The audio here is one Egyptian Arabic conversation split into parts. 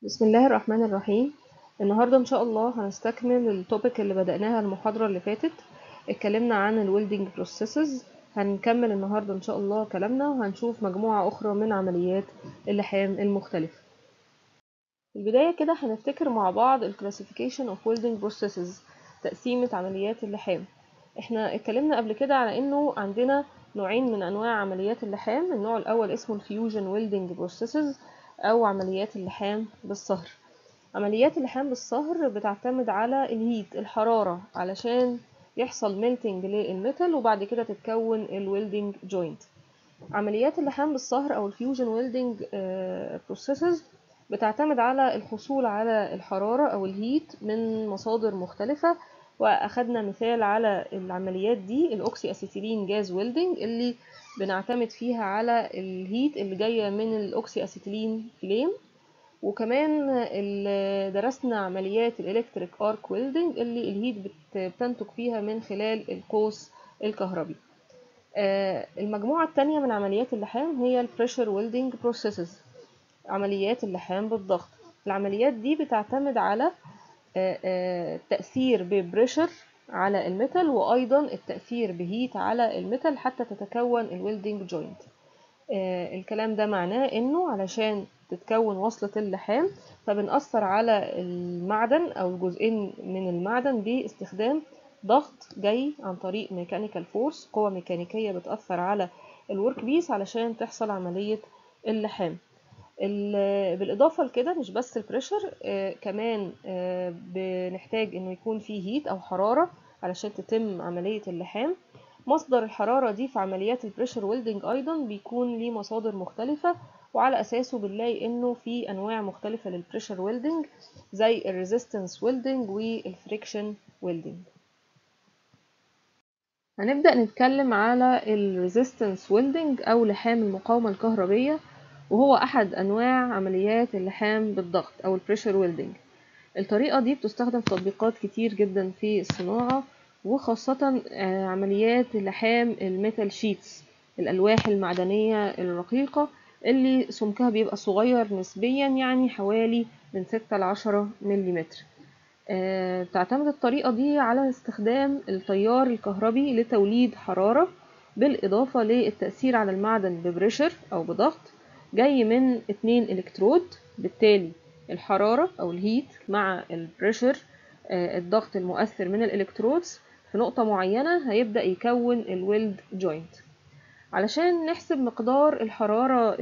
بسم الله الرحمن الرحيم النهاردة إن شاء الله هنستكمل التوبيك اللي بدأناها المحاضرة اللي فاتت اتكلمنا عن الويلدينج بروسيسز هنكمل النهاردة إن شاء الله كلامنا وهنشوف مجموعة أخرى من عمليات اللحام المختلفة في البداية كده هنفتكر مع بعض ال classification of welding processes تقسيمة عمليات اللحام احنا اتكلمنا قبل كده على انه عندنا نوعين من انواع عمليات اللحام النوع الاول اسمه الفيوجن ويلدينج بروسيسز او عمليات اللحام بالصهر عمليات اللحام بالصهر بتعتمد على الهيت الحرارة علشان يحصل ميلتنج للميتال وبعد كده تتكون الويلدينج جوينت عمليات اللحام بالصهر او الفيوجن ويلدينج بروسيسز بتعتمد على الحصول على الحرارة او الهيت من مصادر مختلفة واخدنا مثال على العمليات دي الاوكسي اسيتيلين جاز ويلدينج اللي بنعتمد فيها على الهيت اللي جايه من الاوكسي اسيتيلين فليم وكمان درسنا عمليات الالكتريك ارك ويلدينج اللي الهيت بتنتج فيها من خلال القوس الكهربي المجموعه الثانيه من عمليات اللحام هي البريشر ويلدينج بروسيسز عمليات اللحام بالضغط العمليات دي بتعتمد على التأثير ببريشر على الميتال وأيضا التأثير بهيت على الميتال حتى تتكون الويلدينج جوينت الكلام ده معناه انه علشان تتكون وصلة اللحام فبنأثر على المعدن أو جزئين من المعدن باستخدام ضغط جاي عن طريق ميكانيكال فورس قوة ميكانيكية بتأثر على الورك بيس علشان تحصل عملية اللحام بالاضافه لكده مش بس البريشر آه كمان آه بنحتاج انه يكون فيه هيت او حراره علشان تتم عمليه اللحام مصدر الحراره دي في عمليات البريشر ويلدنج ايضا بيكون ليه مصادر مختلفه وعلى اساسه بنلاقي انه في انواع مختلفه للبريشر ويلدنج زي الريزيستنس ويلدنج والفريكشن ويلدنج هنبدا نتكلم على الريزيستنس ويلدنج او لحام المقاومه الكهربيه وهو أحد أنواع عمليات اللحام بالضغط أو البريشر ويلدنج الطريقة دي بتستخدم في تطبيقات كتير جدا في الصناعة وخاصة عمليات لحام الميتال شيتس الألواح المعدنية الرقيقة اللي سمكها بيبقى صغير نسبيا يعني حوالي من 6 ل 10 ملم تعتمد الطريقة دي على استخدام التيار الكهربي لتوليد حرارة بالإضافة للتأثير على المعدن ببريشر أو بضغط جاي من اتنين الكترود بالتالي الحرارة او الهيت مع البريشر الضغط المؤثر من الالكترودز في نقطة معينة هيبدأ يكون الويلد جوينت علشان نحسب مقدار الحرارة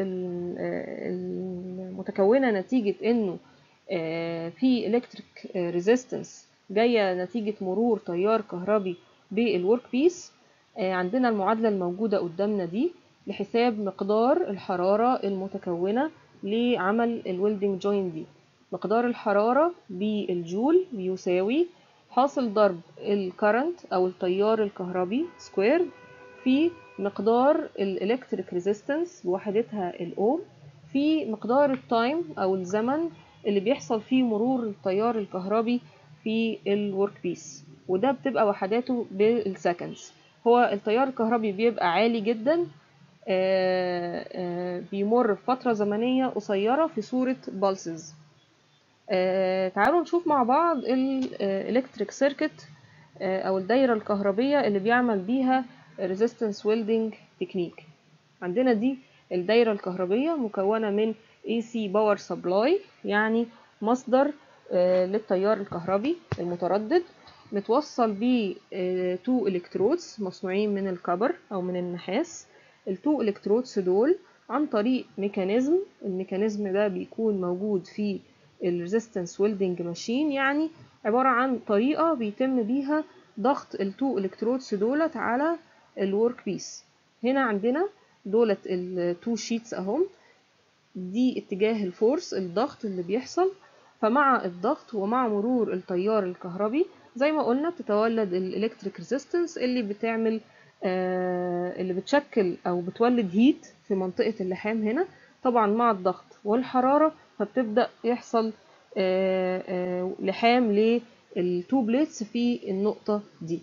المتكونة نتيجة انه في الكتريك ريزيستنس جاية نتيجة مرور تيار كهربي بالورك بيس عندنا المعادلة الموجودة قدامنا دي لحساب مقدار الحرارة المتكونة لعمل الويلدنج جوين دي مقدار الحرارة بالجول بيساوي حاصل ضرب الكرنت أو التيار الكهربي سكوير في مقدار الالكتريك ريزيستنس بوحدتها الأوم في مقدار التايم أو الزمن اللي بيحصل فيه مرور التيار الكهربي في الورك بيس وده بتبقى وحداته بالسكندز هو التيار الكهربي بيبقى عالي جدا آآ آآ بيمر في فترة زمنية قصيرة في صورة بالسز تعالوا نشوف مع بعض الالكتريك سيركت او الدايرة الكهربية اللي بيعمل بيها resistance welding تكنيك عندنا دي الدايرة الكهربية مكونة من AC power supply يعني مصدر للتيار الكهربي المتردد متوصل ب 2 الكترودز مصنوعين من الكبر او من النحاس التو الكترودز دول عن طريق ميكانيزم الميكانيزم ده بيكون موجود في الريزيستنس ويلدنج ماشين يعني عبارة عن طريقة بيتم بيها ضغط التو الكترودز دولت على الورك بيس هنا عندنا دولت التو شيتس اهم دي اتجاه الفورس الضغط اللي بيحصل فمع الضغط ومع مرور التيار الكهربي زي ما قلنا بتتولد الالكتريك ريزيستنس اللي بتعمل آه اللي بتشكل او بتولد هيت في منطقة اللحام هنا طبعا مع الضغط والحرارة فبتبدأ يحصل آه آه لحام للتو بليتس في النقطة دي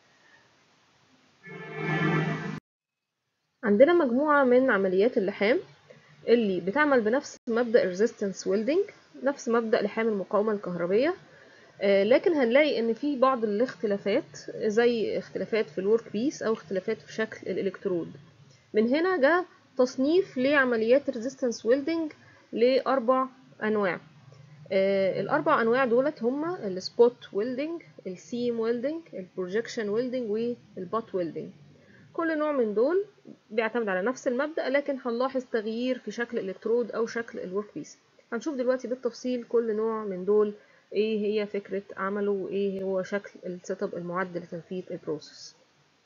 عندنا مجموعة من عمليات اللحام اللي بتعمل بنفس مبدأ الريزيستنس ويلدينج نفس مبدأ لحام المقاومة الكهربية آه، لكن هنلاقي ان في بعض الاختلافات زي اختلافات في الورك بيس او اختلافات في شكل الالكترود من هنا جاء تصنيف لعمليات الريزيستنس ويلدنج لاربع انواع آه، الاربع انواع دولت هما السبوت ويلدنج السيم ويلدنج البروجكشن ويلدنج والبوت ويلدنج كل نوع من دول بيعتمد على نفس المبدأ لكن هنلاحظ تغيير في شكل الالكترود او شكل الورك بيس هنشوف دلوقتي بالتفصيل كل نوع من دول ايه هي فكرة عمله وايه هو شكل السيت اب المعد لتنفيذ البروسيس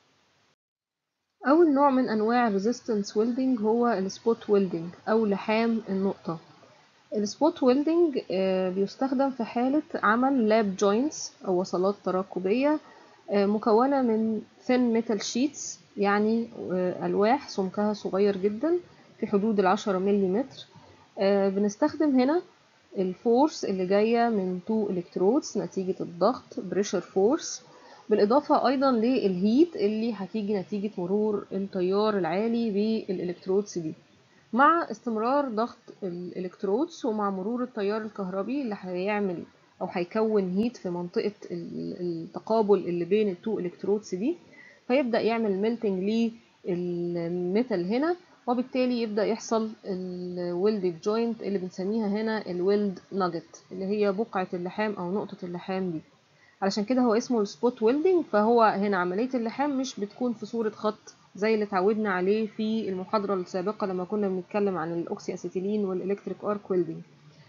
اول نوع من انواع الريزيستنس ويلدنج هو السبوت ويلدنج او لحام النقطة السبوت ويلدنج بيستخدم في حالة عمل لاب جوينتس او وصلات تراكبية آه، مكونة من thin metal sheets يعني آه، ألواح سمكها صغير جدا في حدود العشرة ملم بنستخدم هنا الفورس اللي جاية من تو الكترودز نتيجة الضغط بريشر فورس بالإضافة أيضا للهيت اللي هتيجي نتيجة مرور التيار العالي بالإلكترودز دي مع استمرار ضغط الإلكترودز ومع مرور التيار الكهربي اللي هيعمل أو هيكون هيت في منطقة التقابل اللي بين التو إلكترودز دي فيبدأ يعمل ميلتنج للميتال هنا وبالتالي يبدأ يحصل الويلد جوينت اللي بنسميها هنا الويلد ناجت اللي هي بقعة اللحام أو نقطة اللحام دي علشان كده هو اسمه السبوت ويلدنج فهو هنا عملية اللحام مش بتكون في صورة خط زي اللي اتعودنا عليه في المحاضرة السابقة لما كنا بنتكلم عن الأوكسي أسيتيلين والإلكتريك أرك ويلدنج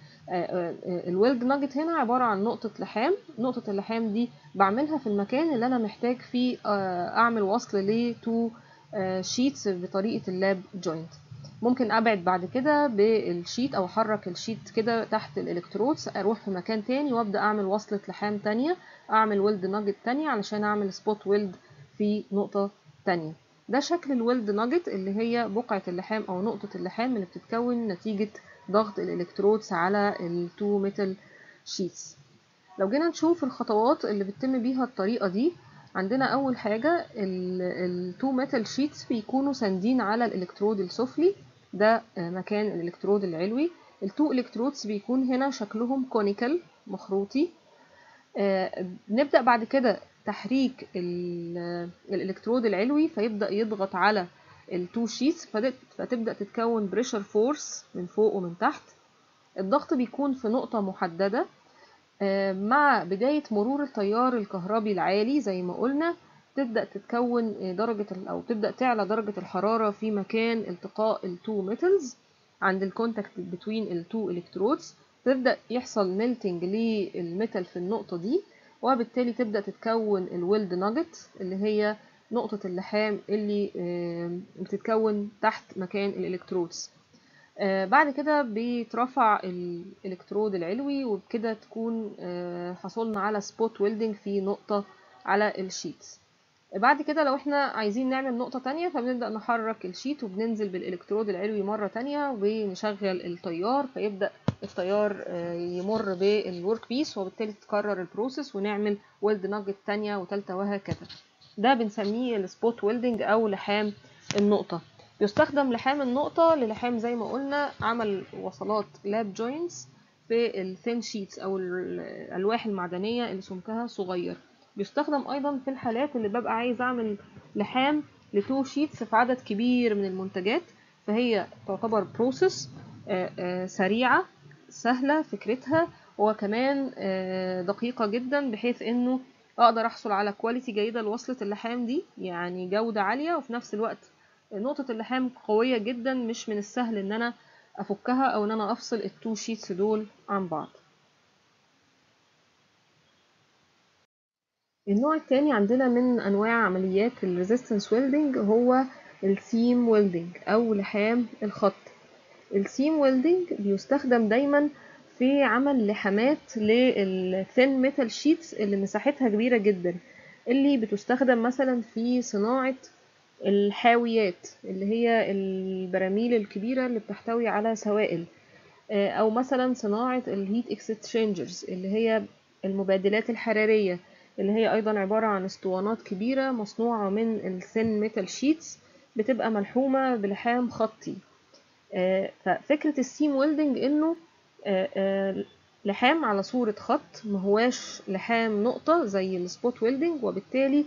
الويلد ناجت هنا عبارة عن نقطة لحام نقطة اللحام دي بعملها في المكان اللي أنا محتاج فيه أعمل وصل لتو شيتس بطريقة اللاب جوينت ممكن ابعد بعد كده بالشيت او احرك الشيت كده تحت الالكترودز اروح في مكان تاني وابدا اعمل وصلة لحام تانية اعمل ويلد ناجت تانية علشان اعمل سبوت ويلد في نقطة تانية ده شكل الويلد ناجت اللي هي بقعة اللحام او نقطة اللحام اللي بتتكون نتيجة ضغط الالكترودز على التو ميتال شيتس لو جينا نشوف الخطوات اللي بتتم بيها الطريقة دي عندنا اول حاجة التو ميتال شيتس بيكونوا ساندين على الالكترود السفلي ده مكان الالكترود العلوي التو الكترودز بيكون هنا شكلهم كونيكال مخروطي آه نبدأ بعد كده تحريك الالكترود العلوي فيبدأ يضغط على التو شيتس فتبدأ تتكون بريشر فورس من فوق ومن تحت الضغط بيكون في نقطة محددة مع بداية مرور التيار الكهربي العالي زي ما قلنا تبدأ تتكون درجة أو تبدأ تعلى درجة الحرارة في مكان التقاء التو ميتالز عند الكونتاكت بين التو الكترودز تبدأ يحصل ميلتنج للميتال في النقطة دي وبالتالي تبدأ تتكون الويلد ناجت اللي هي نقطة اللحام اللي بتتكون تحت مكان الالكترودز بعد كده بيترفع الالكترود العلوي وبكده تكون حصلنا على سبوت ويلدنج في نقطة على الشيتس بعد كده لو احنا عايزين نعمل نقطة تانية فبنبدأ نحرك الشيت وبننزل بالالكترود العلوي مرة تانية وبنشغل التيار فيبدأ التيار يمر بالورك بيس وبالتالي تتكرر البروسيس ونعمل ويلد ناجت تانية وتالتة وهكذا ده بنسميه السبوت ويلدنج او لحام النقطة بيستخدم لحام النقطة للحام زي ما قلنا عمل وصلات لاب جوينتس في الثين شيتس او الالواح المعدنية اللي سمكها صغير بيستخدم ايضا في الحالات اللي ببقى عايز اعمل لحام لتو شيتس في عدد كبير من المنتجات فهي تعتبر بروسيس سريعة سهلة فكرتها وكمان دقيقة جدا بحيث انه اقدر احصل على كواليتي جيدة لوصلة اللحام دي يعني جودة عالية وفي نفس الوقت نقطة اللحام قوية جدا مش من السهل ان انا افكها او ان انا افصل التو شيتس دول عن بعض النوع التاني عندنا من انواع عمليات الريزيستنس ويلدنج هو السيم ويلدنج او لحام الخط السيم ويلدنج بيستخدم دايما في عمل لحامات للثين ميتال شيتس اللي مساحتها كبيرة جدا اللي بتستخدم مثلا في صناعة الحاويات اللي هي البراميل الكبيرة اللي بتحتوي على سوائل او مثلا صناعة الهيت اكستشينجرز اللي هي المبادلات الحرارية اللي هي ايضا عبارة عن اسطوانات كبيرة مصنوعة من الثين ميتال شيتس بتبقى ملحومة بلحام خطي ففكرة السيم ويلدنج انه آه، آه، لحام على صورة خط مهواش لحام نقطة زي السبوت ويلدنج وبالتالي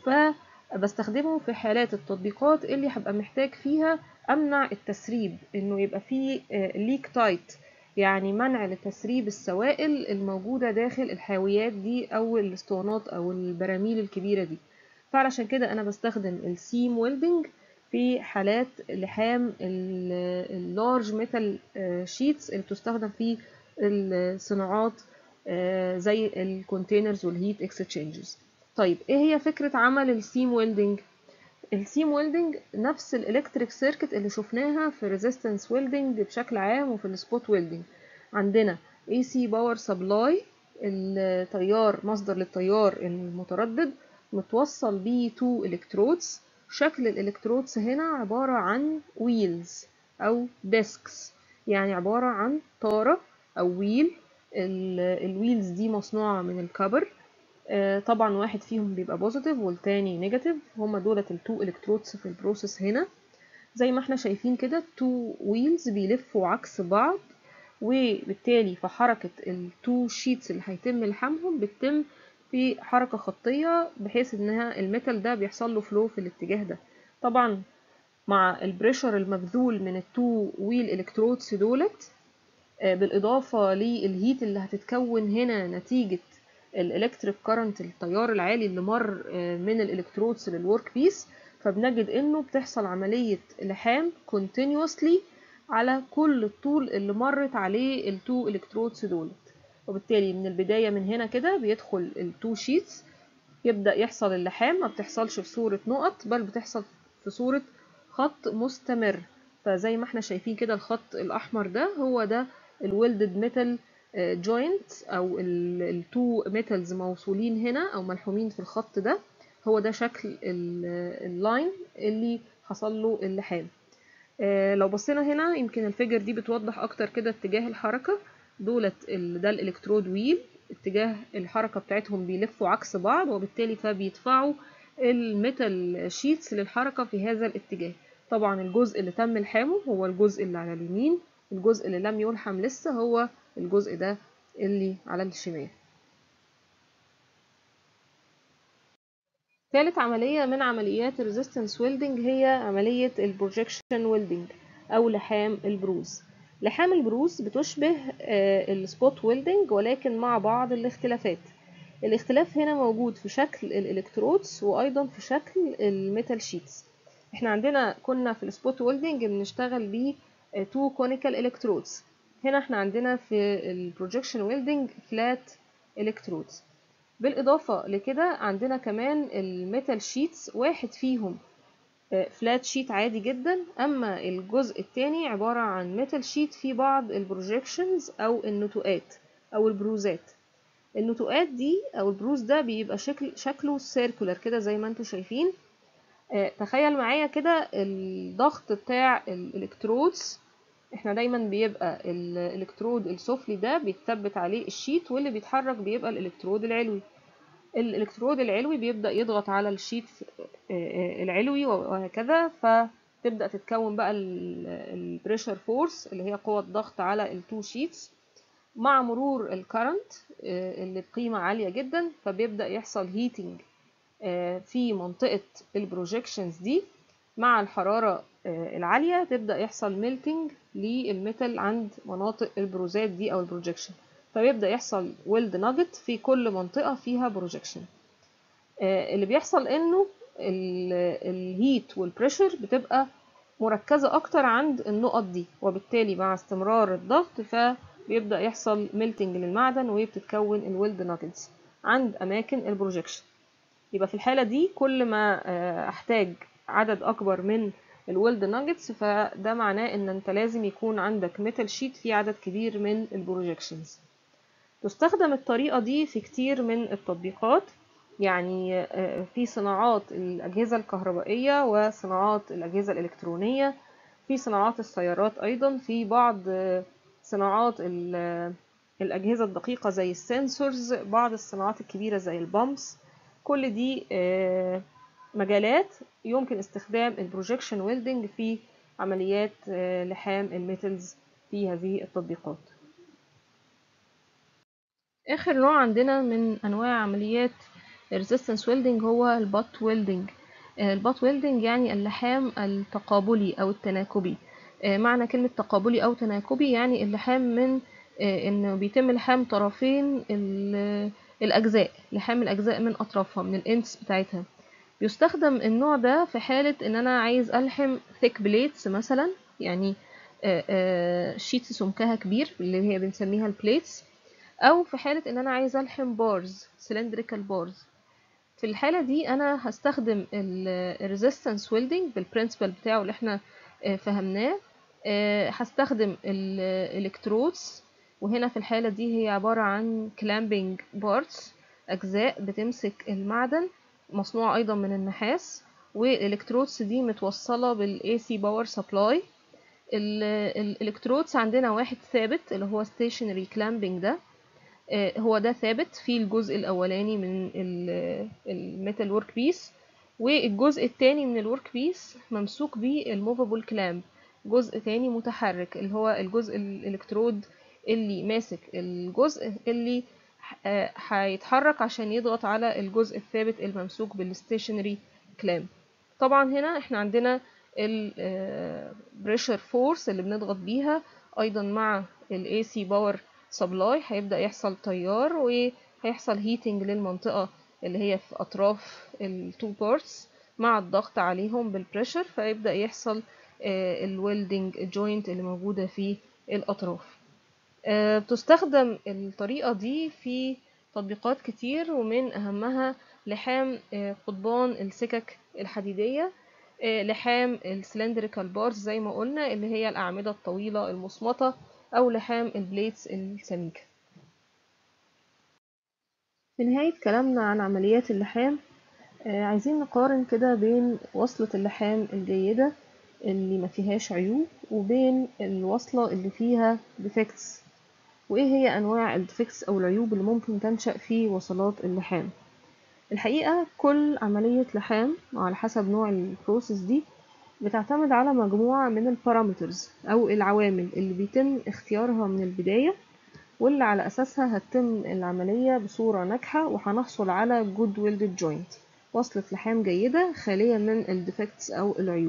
فبستخدمه في حالات التطبيقات اللي هبقى محتاج فيها أمنع التسريب إنه يبقى فيه ليك تايت يعني منع لتسريب السوائل الموجودة داخل الحاويات دي أو الاسطوانات أو البراميل الكبيرة دي فعلشان كده أنا بستخدم السيم ويلدنج في حالات لحام اللارج ميتال شيتس اللي بتستخدم في الصناعات آه، زي الكونتينرز والهيت اكسشينجز طيب ايه هي فكرة عمل السيم ويلدنج السيم ويلدنج نفس الالكتريك سيركت اللي شفناها في ريزيستنس ويلدنج بشكل عام وفي السبوت ويلدنج عندنا AC باور سبلاي التيار مصدر للتيار المتردد متوصل بيه تو الكترودز شكل الالكترودز هنا عبارة عن ويلز او ديسكس يعني عبارة عن طارة او ويل الويلز دي مصنوعة من الكبر آه، طبعا واحد فيهم بيبقى بوزيتيف والتاني نيجاتيف هما دولت التو الكترودز في البروسيس هنا زي ما احنا شايفين كده التو ويلز بيلفوا عكس بعض وبالتالي فحركة التو شيتس اللي هيتم لحامهم بتتم في حركة خطية بحيث انها الميتال ده بيحصل له فلو في الاتجاه ده طبعا مع البريشر المبذول من التو ويل الكترودز دولت آه، بالاضافة للهيت اللي هتتكون هنا نتيجة الالكتريك كارنت التيار العالي اللي مر آه، من الالكترودز للورك بيس فبنجد انه بتحصل عملية لحام continuously على كل الطول اللي مرت عليه التو الكترودز دولت وبالتالي من البداية من هنا كده بيدخل التو شيتس يبدأ يحصل اللحام ما بتحصلش في صورة نقط بل بتحصل في صورة خط مستمر فزي ما احنا شايفين كده الخط الأحمر ده هو ده الويلدد ميتال جوينت او التو ميتالز موصولين هنا او ملحومين في الخط ده هو ده شكل اللاين اللي حصل له اللحام آه، لو بصينا هنا يمكن الفيجر دي بتوضح اكتر كده اتجاه الحركه دولت ال- ده الالكترود ويل اتجاه الحركه بتاعتهم بيلفوا عكس بعض وبالتالي فبيدفعوا الميتال شيتس للحركه في هذا الاتجاه طبعا الجزء اللي تم لحامه هو الجزء اللي على اليمين الجزء اللي لم يلحم لسه هو الجزء ده اللي على الشمال ثالث عملية من عمليات الريزيستنس ويلدنج هي عملية البروجيكشن ويلدنج أو لحام البروز لحام البروز بتشبه السبوت ويلدنج ولكن مع بعض الاختلافات الاختلاف هنا موجود في شكل الالكترودز وأيضا في شكل الميتال شيتس احنا عندنا كنا في السبوت ويلدنج بنشتغل بيه تو كونيكال الكترودز هنا احنا عندنا في البروجيكشن ويلدنج فلات الكترودز بالإضافة لكده عندنا كمان الميتال شيتس واحد فيهم فلات شيت عادي جدا أما الجزء التاني عبارة عن ميتال شيت فيه بعض البروجيكشنز أو النتوءات أو البروزات النتوءات دي أو البروز ده بيبقى شكل شكله سيركولر كده زي ما انتم شايفين آه، تخيل معايا كده الضغط بتاع الالكترودز احنا دايما بيبقى الالكترود السفلي ده بيتثبت عليه الشيت واللي بيتحرك بيبقى الالكترود العلوي الالكترود العلوي بيبدأ يضغط على الشيت العلوي وهكذا فتبدأ تتكون بقى البريشر فورس اللي هي قوة ضغط على التو شيتس مع مرور الكرنت اللي بقيمة عالية جدا فبيبدأ يحصل هيتنج في منطقة البروجيكشنز دي مع الحرارة العالية تبدأ يحصل ميلتنج للميتال عند مناطق البروزات دي أو البروجيكشن فبيبدأ يحصل ويلد ناجت في كل منطقة فيها بروجيكشن اللي بيحصل انه الهيت والبريشر بتبقى مركزة اكتر عند النقط دي وبالتالي مع استمرار الضغط فبيبدأ يحصل ميلتنج للمعدن وبتتكون الويلد ناجتس عند اماكن البروجيكشن يبقى في الحالة دي كل ما احتاج عدد اكبر من الويلد ناجتس فده معناه ان انت لازم يكون عندك ميتال شيت فيه عدد كبير من البروجيكشنز تستخدم الطريقة دي في كتير من التطبيقات يعني في صناعات الأجهزة الكهربائية وصناعات الأجهزة الإلكترونية في صناعات السيارات أيضا في بعض صناعات الأجهزة الدقيقة زي السنسورز بعض الصناعات الكبيرة زي البامبس كل دي مجالات يمكن استخدام البروجيكشن ويلدنج في عمليات لحام الميتلز في هذه التطبيقات اخر نوع عندنا من انواع عمليات resistance welding هو البات ويلدنج البات ويلدنج يعني اللحام التقابلي او التناكبي معنى كلمة تقابلي او تناكبي يعني اللحام من انه بيتم لحام طرفين الاجزاء لحام الاجزاء من اطرافها من الاندس بتاعتها بيستخدم النوع ده في حالة ان انا عايز الحم thick plates مثلا يعني شيتس سمكها كبير اللي هي بنسميها البليتس او في حالة ان انا عايز الحم بارز cylindrical بارز في الحالة دي انا هستخدم الريزيستنس ويلدنج بالبرنسبل بتاعه اللي احنا فهمناه هستخدم الالكترودز وهنا في الحالة دي هي عبارة عن كلامبينج بارتس اجزاء بتمسك المعدن مصنوعة ايضا من النحاس والالكترودز دي متوصلة بالاي سي باور سبلاي الالكترودز عندنا واحد ثابت اللي هو stationary clamping ده هو ده ثابت في الجزء الاولاني من الميتال ورك بيس والجزء الثاني من الورك بيس ممسوك بيه الموفابل كلامب جزء تاني متحرك اللي هو الجزء الالكترود اللي ماسك الجزء اللي هيتحرك عشان يضغط على الجزء الثابت الممسوك بالستيشنري كلامب طبعا هنا احنا عندنا البريشر فورس اللي بنضغط بيها ايضا مع الاي سي باور سبلاي هيبدا يحصل تيار وهيحصل هيتنج للمنطقه اللي هي في اطراف التو بارتس مع الضغط عليهم بالبريشر فيبدا يحصل الويلدنج جوينت اللي موجوده في الاطراف بتستخدم الطريقه دي في تطبيقات كتير ومن اهمها لحام قضبان السكك الحديديه لحام السلندريكال بارز زي ما قلنا اللي هي الأعمدة الطويلة المصمتة أو لحام البليتس السميكة في نهاية كلامنا عن عمليات اللحام عايزين نقارن كده بين وصلة اللحام الجيدة اللي ما فيهاش عيوب وبين الوصلة اللي فيها ديفكتس وإيه هي أنواع الديفكتس أو العيوب اللي ممكن تنشأ في وصلات اللحام الحقيقة كل عملية لحام على حسب نوع البروسيس دي بتعتمد على مجموعة من البارامترز أو العوامل اللي بيتم اختيارها من البداية واللي على أساسها هتتم العملية بصورة ناجحة وهنحصل على good welded joint وصلة لحام جيدة خالية من الديفكتس أو العيوب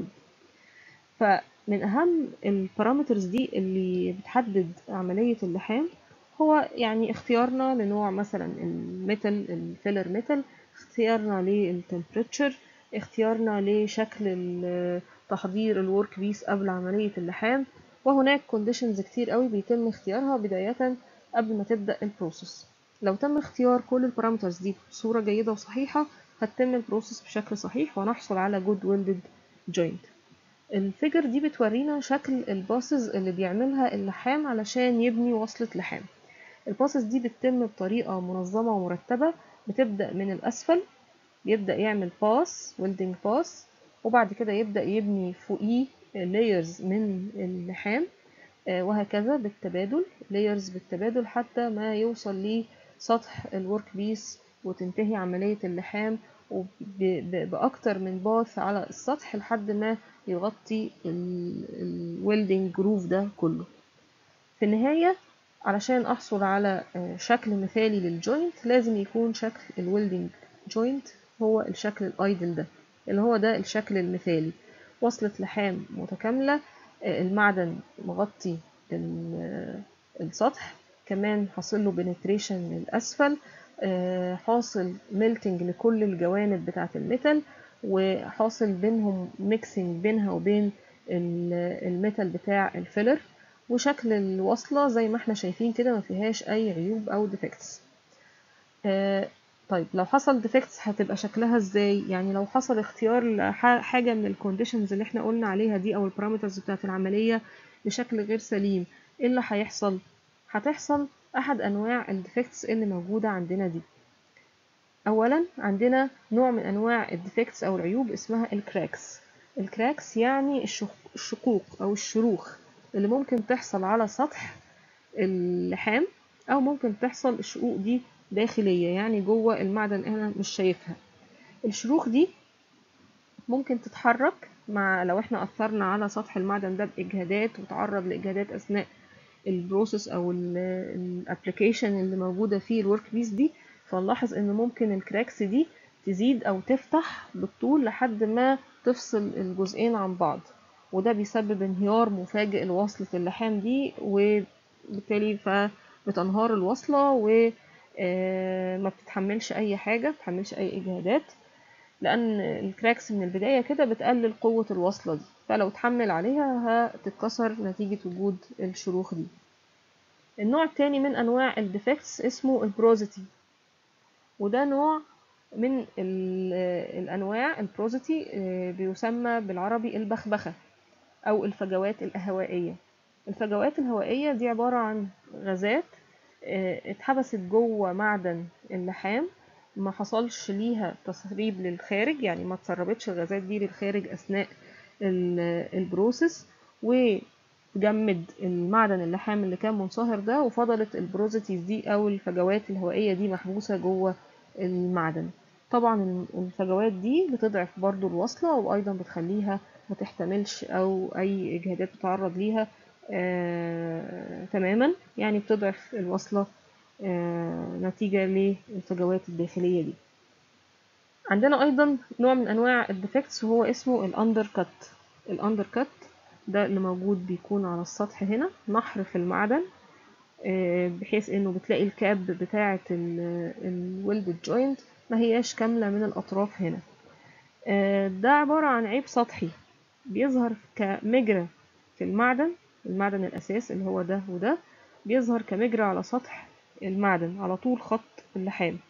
فمن أهم البارامترز دي اللي بتحدد عملية اللحام هو يعني اختيارنا لنوع مثلا الميتال الفيلر ميتال اختيارنا للتمبريتشر اختيارنا لشكل تحضير الورك بيس قبل عملية اللحام وهناك كونديشنز كتير قوي بيتم اختيارها بداية قبل ما تبدأ البروسيس لو تم اختيار كل البارامترز دي بصورة جيدة وصحيحة هتتم البروسيس بشكل صحيح ونحصل على good welded joint الفيجر دي بتورينا شكل الباسز اللي بيعملها اللحام علشان يبني وصلة لحام الباسز دي بتتم بطريقة منظمة ومرتبة بتبدأ من الأسفل بيبدأ يعمل باس ويلدنج باس وبعد كده يبدأ يبني فوقيه layers من اللحام وهكذا بالتبادل layers بالتبادل حتى ما يوصل لسطح الورك بيس وتنتهي عملية اللحام بأكتر من باث على السطح لحد ما يغطي الويلدنج جروف ده كله في النهاية علشان أحصل على شكل مثالي للجوينت لازم يكون شكل الويلدنج جوينت هو الشكل الايدل ده اللي هو ده الشكل المثالي وصلة لحام متكاملة المعدن مغطي السطح كمان حاصل له بنتريشن من الأسفل حاصل ميلتنج لكل الجوانب بتاعة الميتال وحاصل بينهم ميكسنج بينها وبين الميتال بتاع الفيلر وشكل الوصلة زي ما احنا شايفين كده ما فيهاش أي عيوب أو ديفكتس طيب لو حصل ديفكتس هتبقى شكلها ازاي يعني لو حصل اختيار حاجه من الكونديشنز اللي احنا قلنا عليها دي او البارامترز بتاعه العمليه بشكل غير سليم ايه اللي هيحصل هتحصل احد انواع الديفكتس اللي موجوده عندنا دي اولا عندنا نوع من انواع الديفكتس او العيوب اسمها الكراكس الكراكس يعني الشقوق او الشروخ اللي ممكن تحصل على سطح اللحام او ممكن تحصل الشقوق دي داخلية يعني جوه المعدن انا مش شايفها الشروخ دي ممكن تتحرك مع لو احنا اثرنا على سطح المعدن ده باجهادات وتعرض لاجهادات اثناء البروسيس او الابلكيشن اللي موجوده في الورك بيس دي فنلاحظ ان ممكن الكراكس دي تزيد او تفتح بالطول لحد ما تفصل الجزئين عن بعض وده بيسبب انهيار مفاجئ لوصلة اللحام دي وبالتالي فبتنهار الوصلة وما بتتحملش اي حاجة بتتحملش اي اجهادات لان الكراكس من البداية كده بتقلل قوة الوصلة دي فلو اتحمل عليها هتتكسر نتيجة وجود الشروخ دي النوع التاني من انواع الديفكتس اسمه البروزيتي وده نوع من الانواع البروزيتي بيسمى بالعربي البخبخة او الفجوات الهوائية الفجوات الهوائية دي عبارة عن غازات اتحبست جوه معدن اللحام ما حصلش ليها تسريب للخارج يعني ما تسربتش الغازات دي للخارج اثناء البروسيس وجمد المعدن اللحام اللي كان منصهر ده وفضلت البروزيتيز دي او الفجوات الهوائيه دي محبوسه جوه المعدن طبعا الفجوات دي بتضعف برضو الوصله وايضا بتخليها ما تحتملش او اي اجهادات تتعرض ليها آه تماما يعني بتضعف الوصله آه نتيجه للفجوات الداخليه دي عندنا ايضا نوع من انواع الديفكتس وهو اسمه الاندر كات الاندر كات ده اللي موجود بيكون على السطح هنا نحر في المعدن بحيث انه بتلاقي الكاب بتاعه الويلد جوينت ما هياش كامله من الاطراف هنا ده عباره عن عيب سطحي بيظهر كمجرى في المعدن المعدن الاساس اللي هو ده وده بيظهر كمجرى على سطح المعدن على طول خط اللحام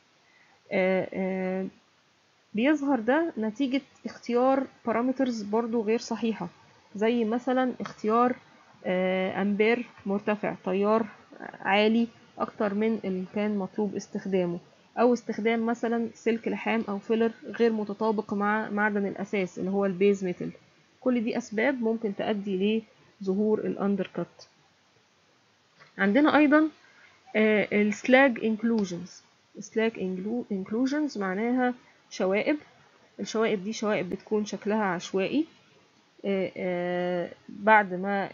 بيظهر ده نتيجة اختيار بارامترز برضو غير صحيحة زي مثلا اختيار أمبير مرتفع تيار عالي أكتر من اللي كان مطلوب استخدامه أو استخدام مثلا سلك لحام أو فيلر غير متطابق مع معدن الأساس اللي هو البيز ميتال كل دي أسباب ممكن تؤدي لظهور الأندر كات عندنا أيضا السلاج انكلوجنز سلاج انكلوجنز معناها شوائب الشوائب دي شوائب بتكون شكلها عشوائي آآ آآ بعد ما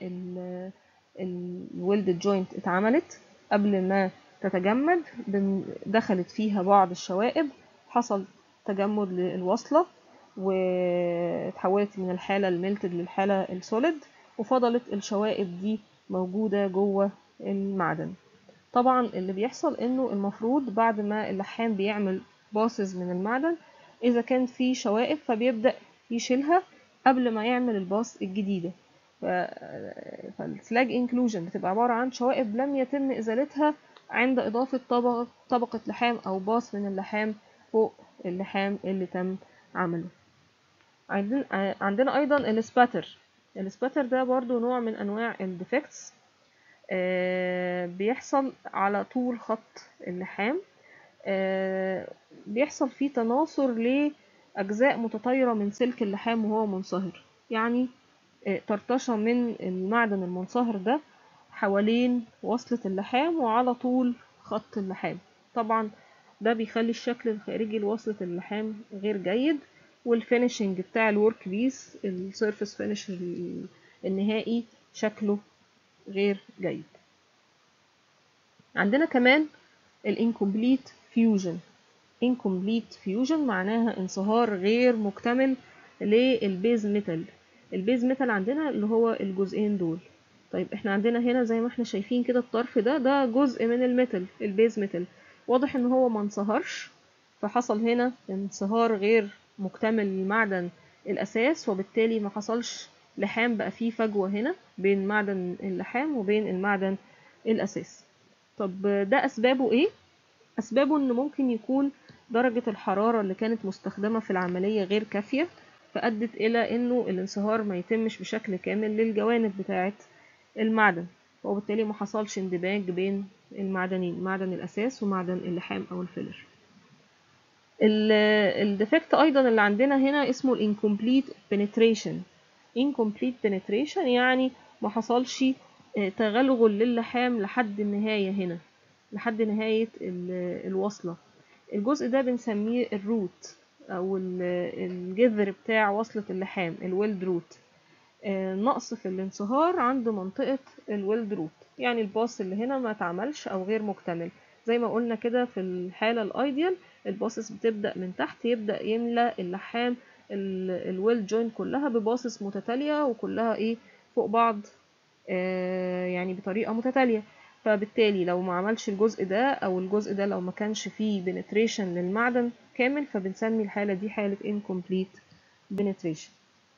الويلد جوينت اتعملت قبل ما تتجمد دخلت فيها بعض الشوائب حصل تجمد للوصلة وتحولت من الحالة الميلتد للحالة السوليد وفضلت الشوائب دي موجودة جوه المعدن طبعا اللي بيحصل انه المفروض بعد ما اللحام بيعمل باسز من المعدن اذا كان في شوائب فبيبدأ يشيلها قبل ما يعمل الباص الجديدة فالسلاج انكلوجن بتبقى عبارة عن شوائب لم يتم ازالتها عند اضافة طبقة, طبقة لحام او باص من اللحام فوق اللحام اللي تم عمله عندنا, عندنا ايضا السباتر السباتر ده برضو نوع من انواع الديفكتس بيحصل على طول خط اللحام بيحصل فيه تناثر لأجزاء متطايرة من سلك اللحام وهو منصهر يعني طرطشة من المعدن المنصهر ده حوالين وصلة اللحام وعلى طول خط اللحام طبعا ده بيخلي الشكل الخارجي لوصلة اللحام غير جيد والفينيشنج بتاع الورك بيس السيرفس فينيش النهائي شكله غير جيد عندنا كمان الانكمبليت فيوجن incomplete فيوجن معناها انصهار غير مكتمل للبيز ميتال البيز ميتال عندنا اللي هو الجزئين دول طيب احنا عندنا هنا زي ما احنا شايفين كده الطرف ده ده جزء من الميتال البيز ميتال واضح ان هو ما انصهرش فحصل هنا انصهار غير مكتمل للمعدن الاساس وبالتالي ما حصلش لحام بقى فيه فجوة هنا بين معدن اللحام وبين المعدن الاساس طب ده اسبابه ايه اسبابه ان ممكن يكون درجة الحرارة اللي كانت مستخدمة في العملية غير كافية فأدت إلى إنه الانصهار ما يتمش بشكل كامل للجوانب بتاعة المعدن وبالتالي ما حصلش اندماج بين المعدنين معدن الأساس ومعدن اللحام أو الفيلر الديفكت أيضا اللي عندنا هنا اسمه الانكمبليت penetration incomplete penetration يعني ما حصلش تغلغل للحام لحد النهاية هنا لحد نهاية الوصلة الجزء ده بنسميه الروت او الجذر بتاع وصلة اللحام الويلد روت نقص في الانصهار عند منطقة الويلد روت يعني الباص اللي هنا ما اتعملش او غير مكتمل زي ما قلنا كده في الحالة الايديال الباصص بتبدأ من تحت يبدأ يملى اللحام الويل جوين كلها بباصص متتالية وكلها ايه فوق بعض آه يعني بطريقة متتالية فبالتالي لو ما عملش الجزء ده او الجزء ده لو ما كانش فيه penetration للمعدن كامل فبنسمي الحالة دي حالة incomplete penetration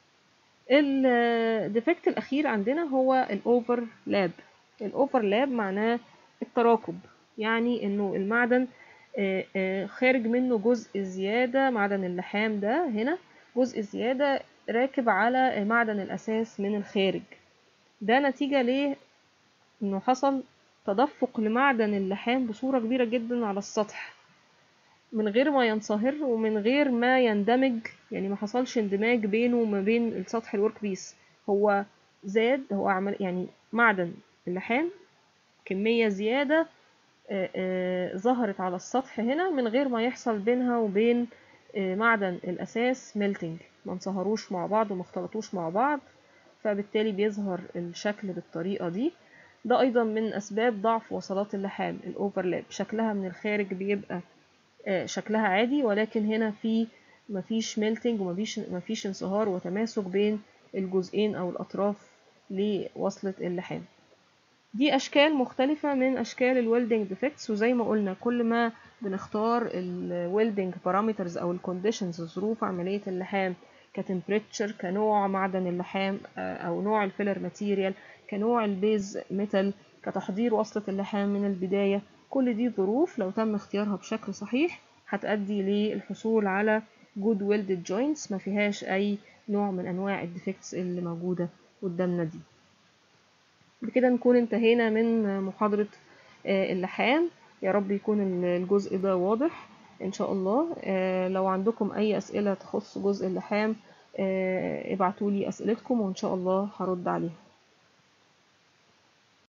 الديفكت الاخير عندنا هو الاوفرلاب الاوفرلاب معناه التراكب يعني انه المعدن خارج منه جزء زيادة معدن اللحام ده هنا جزء زيادة راكب على معدن الأساس من الخارج ده نتيجة ليه إنه حصل تدفق لمعدن اللحام بصورة كبيرة جدا على السطح من غير ما ينصهر ومن غير ما يندمج يعني ما حصلش اندماج بينه وما بين السطح الورك بيس هو زاد هو عمل يعني معدن اللحام كمية زيادة ظهرت على السطح هنا من غير ما يحصل بينها وبين معدن الأساس ميلتنج ما انصهروش مع بعض وما اختلطوش مع بعض فبالتالي بيظهر الشكل بالطريقة دي ده أيضا من أسباب ضعف وصلات اللحام الأوفرلاب شكلها من الخارج بيبقى شكلها عادي ولكن هنا في مفيش ميلتنج ومفيش مفيش انصهار وتماسك بين الجزئين أو الأطراف لوصلة اللحام دي اشكال مختلفة من اشكال الويلدنج ديفكتس وزي ما قلنا كل ما بنختار الويلدنج بارامترز او الكونديشنز ظروف عملية اللحام كتمبريتشر كنوع معدن اللحام او نوع الفيلر ماتيريال كنوع البيز ميتال كتحضير وصلة اللحام من البداية كل دي ظروف لو تم اختيارها بشكل صحيح هتؤدي للحصول على جود ويلدد جوينتس ما فيهاش اي نوع من انواع الديفكتس اللي موجودة قدامنا دي بكده نكون انتهينا من محاضرة اللحام يا رب يكون الجزء ده واضح ان شاء الله لو عندكم اي اسئلة تخص جزء اللحام ابعتولي اسئلتكم وان شاء الله هرد عليها